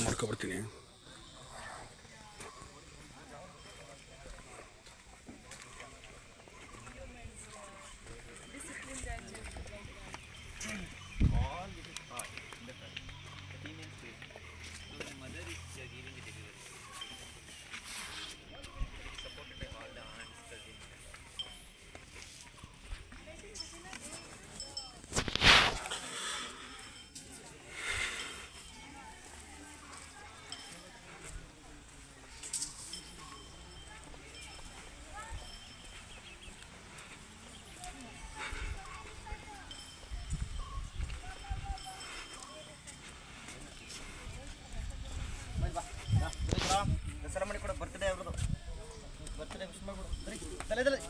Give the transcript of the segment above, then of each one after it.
ಮಾಡ್ಕೊಬರ್ತೀನಿ all this is hot in the front. The female stage. So the mother is uh, giving the delivery. It is supported by all the aunts, cousins. and all. Dasara ಮಾಡಿ ಕೊಡ birthday ಅವ್ರದ್ದು birthday wish ಮಾಡ್ಬಿಡು ಸರಿ ತಲೆ ತಲೆ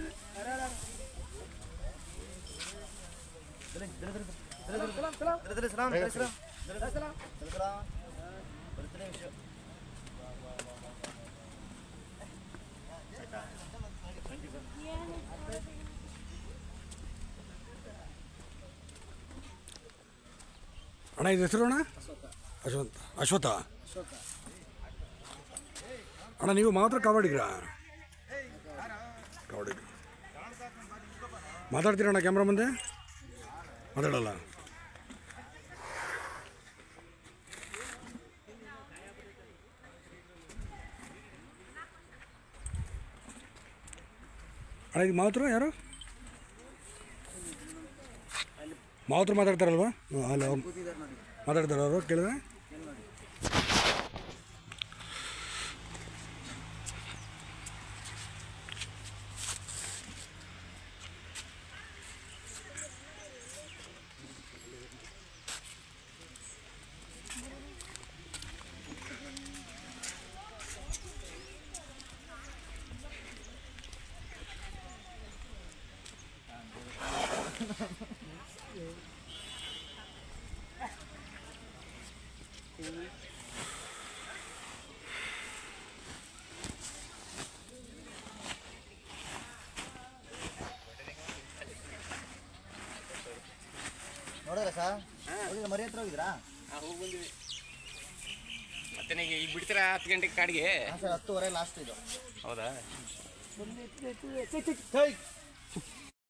birthday ವಿಷಯ ಅಣ್ಣ ಇದು ಹೆಸರು ಅಣ್ಣ ಅಶ್ವಂತ ಅಶ್ವಥ ಅಣ್ಣ ನೀವು ಮಾತ್ರ ಕಬಡ್ಡಿಗ್ರಾ ಕಬಡ್ಡಿ ಮಾತಾಡ್ತೀರಣ್ಣ ಕ್ಯಾಮ್ರಾ ಮುಂದೆ ಮಾತಾಡಲ್ಲ ಅಣ್ಣ ಇದು ಮಾತ್ರ ಯಾರು ಮಾತ್ರ ಮಾತಾಡ್ತಾರಲ್ವಾ ಹ್ಮ್, ಅಲ್ಲ ಅವ್ರು ಮಾತಾಡ್ತಾರ ಅವರು ಕೇಳಿದ್ರೆ ನೋಡಿದ್ರ ಸರ್ ಹೋಗಿದ್ರ ಮರಿ ಹತ್ರ ಹೋಗಿದ್ರಾ ಹೋಗಿ ಬಂದ್ವಿ ಮತ್ತೆ ನೀವು ಈಗ ಬಿಡ್ತೀರಾ ಹತ್ತು ಗಂಟೆಗೆ ಕಾಡಿಗೆ ಹಾಂ ಸರ್ ಹತ್ತುವರೆ ಲಾಸ್ಟ್ ಇದು ಹೌದಾ ಹೇಯ್